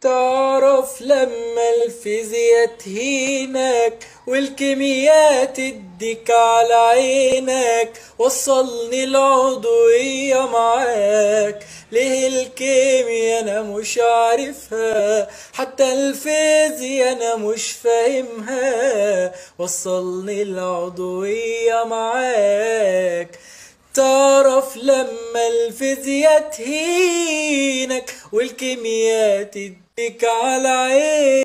تعرف لما الفيزياء تهينك والكيمياء تديك على عينك وصلني العضوية معاك ليه الكيمياء انا مش عارفها حتى الفيزياء انا مش فاهمها وصلني العضوية معاك تعرف لما الفيزياء تهينك والكيمياء تديك على عين